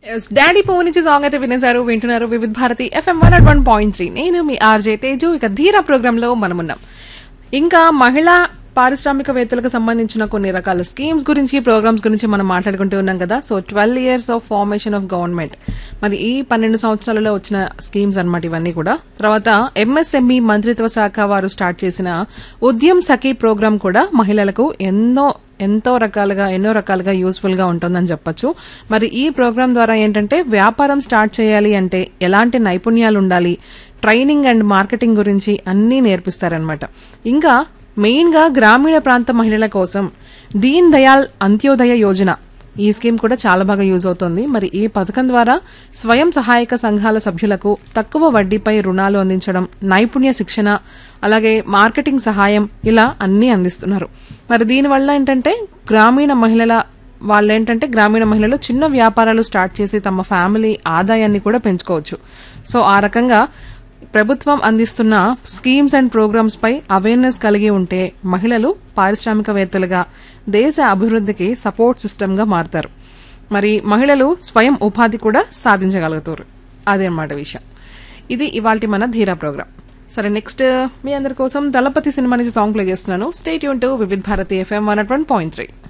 yes daddy పో నుంచి song అయితే వినేశారు వింటున్నారు Vividh Bharati FM one at one point three నేను మీ ఆర్జే తేజు ఇక ధీర ప్రోగ్రామ్ లో మనమున్నాం ఇంకా మహిళా పారిశ్రామికవేత్తలకు సంబంధించిన కొన్ని రకాల స్కీమ్స్ గురించి ప్రోగ్రామ్స్ గురించి మనం మాట్లాడుకుంటూ ఉన్నాం కదా so twelve years of formation of government మరి ఈ పన్నెండు సంవత్సరాలలో వచ్చిన స్కీమ్స్ అన్నమాట ఇవన్నీ కూడా తర్వాత ఎంఎస్ఎంఈ మంత్రిత్వ శాఖ వారు స్టార్ట్ చేసిన ఉద్యమ్ సఖీ ప్రోగ్రామ్ కూడా మహిళలకు ఎన్నో ఎంతో రకాలుగా ఎన్నో రకాలుగా యూస్ఫుల్ గా ఉంటుందని చెప్పొచ్చు మరి ఈ ప్రోగ్రామ్ ద్వారా ఏంటంటే వ్యాపారం స్టార్ట్ చేయాలి అంటే ఎలాంటి నైపుణ్యాలు ఉండాలి ట్రైనింగ్ అండ్ మార్కెటింగ్ గురించి అన్నీ నేర్పిస్తారనమాట ఇంకా మెయిన్ గా గ్రామీణ ప్రాంత మహిళల కోసం దీన్ దయాల్ అంత్యోదయ యోజన ఈ స్కీమ్ కూడా చాలా బాగా యూజ్ అవుతుంది మరి ఈ పథకం ద్వారా స్వయం సహాయక సంఘాల సభ్యులకు తక్కువ వడ్డీపై రుణాలు అందించడం నైపుణ్య శిక్షణ అలాగే మార్కెటింగ్ సహాయం ఇలా అన్నీ అందిస్తున్నారు మరి దీనివల్ల ఏంటంటే గ్రామీణ మహిళల వాళ్ళేంటంటే గ్రామీణ మహిళలు చిన్న వ్యాపారాలు స్టార్ట్ చేసి తమ ఫ్యామిలీ ఆదాయాన్ని కూడా పెంచుకోవచ్చు సో ఆ రకంగా ప్రభుత్వం అందిస్తున్న స్కీమ్స్ అండ్ ప్రోగ్రామ్స్ పై అవేర్నెస్ కలిగి ఉంటే మహిళలు పారిశ్రామికవేత్తలుగా దేశ అభివృద్ధికి సపోర్ట్ సిస్టమ్ గా మారుతారు మరి మహిళలు స్వయం ఉపాధి కూడా సాధించగలుగుతారు అదే అన్నమాట విషయం ఇది ఇవాల్టి మన ధీరా ప్రోగ్రామ్ సరే నెక్స్ట్ మీ అందరి కోసం దళపతి సినిమా నుంచి సాంగ్ ప్లే చేస్తున్నాను స్టేట్ యూన్ to Vividh Bharati FM one point three